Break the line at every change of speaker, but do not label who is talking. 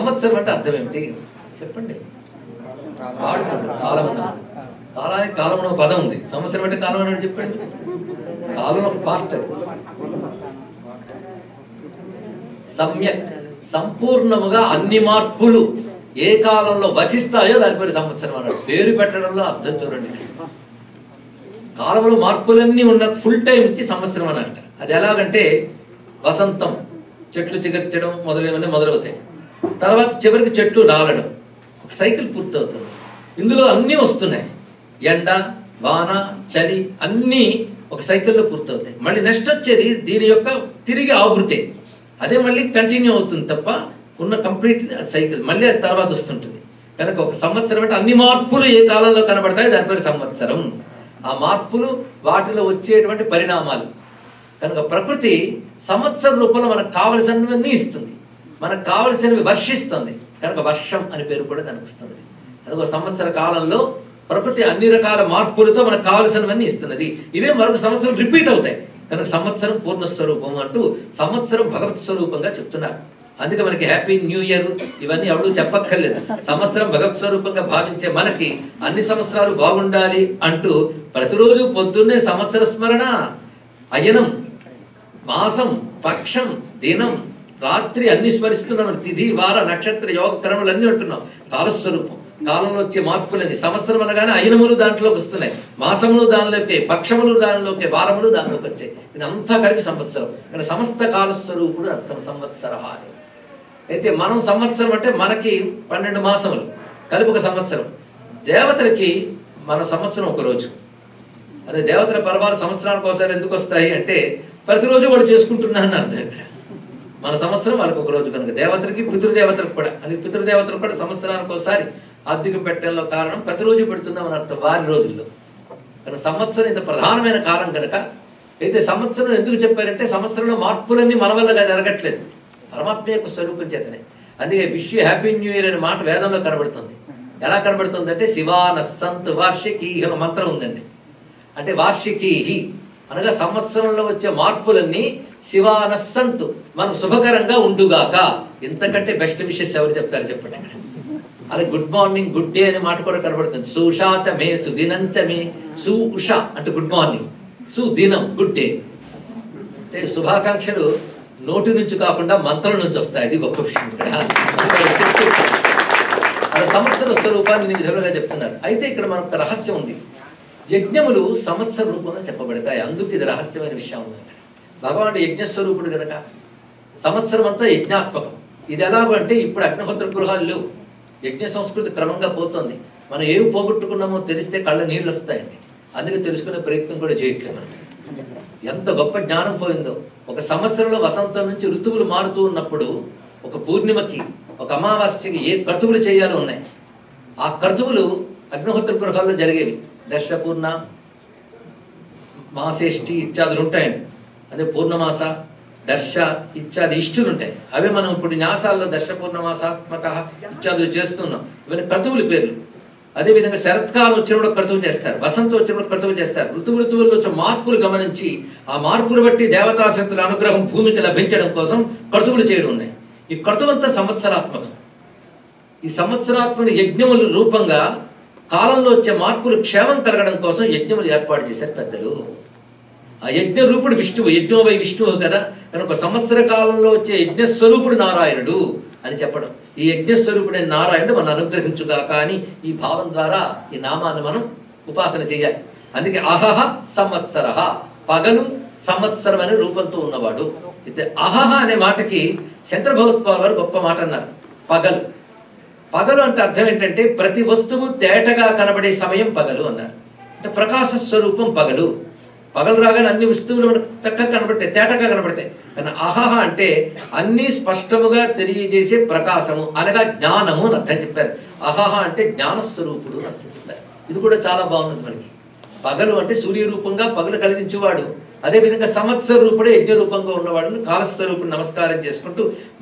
సంవత్సరం అంటే అర్థం ఏమిటి చెప్పండి వాడుతాడు కాలం అన్న కాలానికి కాలం అనే ఒక పదం ఉంది సంవత్సరం అంటే కాలం అని చెప్పండి కాలం ఒక పార్ట్ అది సమ్యక్ సంపూర్ణముగా అన్ని మార్పులు ఏ కాలంలో వసిస్తాయో దాని పేరు సంవత్సరం అన్నాడు పేరు పెట్టడంలో అర్థం చూడండి కాలంలో మార్పులన్నీ ఉన్న ఫుల్ టైంకి సంవత్సరం అన్నట అది ఎలాగంటే వసంతం చెట్లు చిగర్చడం మొదలైనవన్నీ మొదలవుతాయి తర్వాత చివరికి చెట్లు రాలడం ఒక సైకిల్ పూర్తవుతుంది ఇందులో అన్నీ వస్తున్నాయి ఎండ వాన చలి అన్నీ ఒక సైకిల్లో పూర్తవుతాయి మళ్ళీ నెక్స్ట్ వచ్చేది దీని యొక్క తిరిగి ఆవృతే అదే మళ్ళీ కంటిన్యూ అవుతుంది తప్ప ఉన్న కంప్లీట్ సైకిల్ మళ్ళీ అది తర్వాత వస్తుంటుంది కనుక ఒక సంవత్సరం అంటే అన్ని మార్పులు ఏ కాలంలో కనబడతాయి దాని పేరు సంవత్సరం ఆ మార్పులు వాటిలో వచ్చేటువంటి పరిణామాలు కనుక ప్రకృతి సంవత్సర రూపంలో మనకు కావలసినవన్నీ ఇస్తుంది మనకు కావలసినవి వర్షిస్తుంది కనుక వర్షం అని పేరు కూడా దానికి వస్తున్నది అదిగో సంవత్సర కాలంలో ప్రకృతి అన్ని రకాల మార్పులతో మనకు కావలసినవన్నీ ఇస్తున్నది ఇవే మరొక సంవత్సరం రిపీట్ అవుతాయి కనుక సంవత్సరం పూర్ణ స్వరూపం అంటూ సంవత్సరం భగవత్ స్వరూపంగా చెప్తున్నారు అందుకే మనకి హ్యాపీ న్యూ ఇయర్ ఇవన్నీ ఎవడు చెప్పక్కర్లేదు సంవత్సరం భగవత్ స్వరూపంగా భావించే మనకి అన్ని సంవత్సరాలు బాగుండాలి అంటూ ప్రతిరోజు పొద్దున్నే సంవత్సర స్మరణ అయనం మాసం పక్షం దినం రాత్రి అన్ని స్మరిస్తున్నాం తిథి వార నక్షత్ర యోగ క్రమలు అన్ని ఉంటున్నాం కాలస్వరూపం కాలంలో వచ్చే మార్పులని సంవత్సరం అనగానే అయనములు దాంట్లోకి వస్తున్నాయి మాసములు దానిలోకి పక్షములు దానిలోకి వారములు దానిలోకి వచ్చాయి ఇది అంతా కలిపి సంవత్సరం కానీ సమస్త కాలస్వరూపుడు అర్థం సంవత్సర అని అయితే మనం సంవత్సరం అంటే మనకి పన్నెండు మాసములు కలిపి ఒక సంవత్సరం దేవతలకి మన సంవత్సరం ఒక రోజు అదే దేవతల పర్వాలు సంవత్సరానికి ఒకసారి ఎందుకు వస్తాయి అంటే ప్రతిరోజు వాడు చేసుకుంటున్నాను అర్థం ఇక్కడ మన సంవత్సరం వాళ్ళకి ఒక రోజు కనుక దేవతలకి పితృదేవతలకు కూడా అది పితృదేవతలకు కూడా సంవత్సరానికి ఒకసారి ఆర్థికం పెట్టడంలో కారణం ప్రతిరోజు పెడుతున్నామని అర్థం వారి రోజుల్లో కనుక సంవత్సరం ఇంత ప్రధానమైన కాలం కనుక అయితే సంవత్సరం ఎందుకు చెప్పారంటే సంవత్సరంలో మార్పులన్నీ మన వల్లగా జరగట్లేదు పరమాత్మ యొక్క స్వరూపం చేతనే అందుకే విష్ హ్యాపీ న్యూ ఇయర్ అనే మాట వేదంలో కనబడుతుంది ఎలా కనబడుతుంది అంటే శివాన సంత్ వార్షికి అనే మంత్రం ఉందండి అంటే వార్షికి అనగా సంవత్సరంలో వచ్చే మార్పులన్నీ శివాన సంతు మనకు శుభకరంగా ఉండుగాక ఇంతకంటే బెస్ట్ విషెస్ ఎవరు చెప్తారు చెప్పండి ఇక్కడ అలాగే గుడ్ మార్నింగ్ గుడ్ డే అనే మాట కూడా కనబడుతుంది సుషాచ మే సుదినంచ మే సు ఉష అంటే గుడ్ మార్నింగ్ సుదినం గుడ్ డే అంటే శుభాకాంక్షలు నోటి నుంచి కాకుండా మంత్రం నుంచి వస్తాయి అది గొప్ప విషయం ఇక్కడ ఇక్కడ శక్తి అలా సంవత్సర స్వరూపాన్ని ఈ విధంగా చెప్తున్నారు అయితే ఇక్కడ మనకు రహస్యం ఉంది యజ్ఞములు సంవత్సర రూపంగా చెప్పబడతాయి అందుకు ఇది రహస్యమైన విషయం ఉంది అక్కడ భగవానుడు యజ్ఞస్వరూపుడు గనక సంవత్సరం అంతా యజ్ఞాత్మకం ఇది ఎలాగో అంటే ఇప్పుడు అగ్నిహోత్ర గృహాలు లేవు యజ్ఞ సంస్కృతి క్రమంగా పోతుంది మనం ఏవి పోగొట్టుకున్నామో తెలిస్తే కళ్ళ నీళ్ళు వస్తాయండి అందుకే తెలుసుకునే ప్రయత్నం కూడా చేయట్లేదు మనం ఎంత గొప్ప జ్ఞానం పోయిందో ఒక సంవత్సరంలో వసంతం నుంచి ఋతువులు మారుతూ ఉన్నప్పుడు ఒక పూర్ణిమకి ఒక అమావాస్యకి ఏ క్రతువులు చేయాలో ఉన్నాయి ఆ క్రతువులు అగ్నిహోత్ర గృహాల్లో జరిగేవి దర్శపూర్ణ మాసేష్టి ఇత్యాదులు ఉంటాయండి అదే పూర్ణమాస దర్శ ఇత్యాది ఇష్టులు ఉంటాయి అవి మనం ఇప్పుడు న్యాసాల్లో దర్శ పూర్ణమాసాత్మక ఇత్యాదులు చేస్తున్నాం ఇవన్నీ క్రతువుల పేర్లు అదేవిధంగా శరత్కాలం వచ్చినప్పుడు క్రతువు చేస్తారు వసంతం వచ్చినప్పుడు క్రతువు చేస్తారు ఋతువు ఋతువుల్లో వచ్చే మార్పులు గమనించి ఆ మార్పులు బట్టి దేవతా శక్తుల అనుగ్రహం భూమికి లభించడం కోసం క్రతువులు చేయడం ఉన్నాయి ఈ క్రతువంతా సంవత్సరాత్మకం ఈ సంవత్సరాత్మక యజ్ఞముల రూపంగా కాలంలో వచ్చే మార్పులు క్షేమం కలగడం కోసం యజ్ఞములు ఏర్పాటు చేశారు పెద్దలు ఆ యజ్ఞ రూపుడు విష్ణువు యజ్ఞోవై విష్ణువు కదా కనుక ఒక సంవత్సర కాలంలో వచ్చే యజ్ఞ స్వరూపుడు నారాయణుడు అని చెప్పడం ఈ యజ్ఞ స్వరూపుడైన నారాయణుడు మనం అనుగ్రహించుగాక అని ఈ భావం ద్వారా ఈ నామాన్ని మనం ఉపాసన చేయాలి అందుకే అహహ సంవత్సర పగలు సంవత్సరం అనే రూపంతో ఉన్నవాడు అయితే అహహ అనే మాటకి శంకర భగవత్పాల్ వారు గొప్ప మాట అన్నారు పగలు పగలు అంటే అర్థం ఏంటంటే ప్రతి వస్తువు తేటగా కనబడే సమయం పగలు అన్నారు అంటే ప్రకాశ స్వరూపం పగలు పగలు రాగానే అన్ని వస్తువులు మనకు చక్కగా కనబడతాయి తేటగా కనబడతాయి కానీ అహహ అంటే అన్ని స్పష్టముగా తెలియజేసే ప్రకాశము అనగా జ్ఞానము అని అర్థం చెప్పారు అహహ అంటే జ్ఞానస్వరూపుడు అని అర్థం చెప్పారు ఇది కూడా చాలా బాగుంది మనకి పగలు అంటే సూర్య రూపంగా పగలు కలిగించేవాడు అదేవిధంగా సంవత్సర రూపుడే యజ్ఞ రూపంగా ఉన్నవాడు కాలస్వరూపుడు నమస్కారం చేసుకుంటూ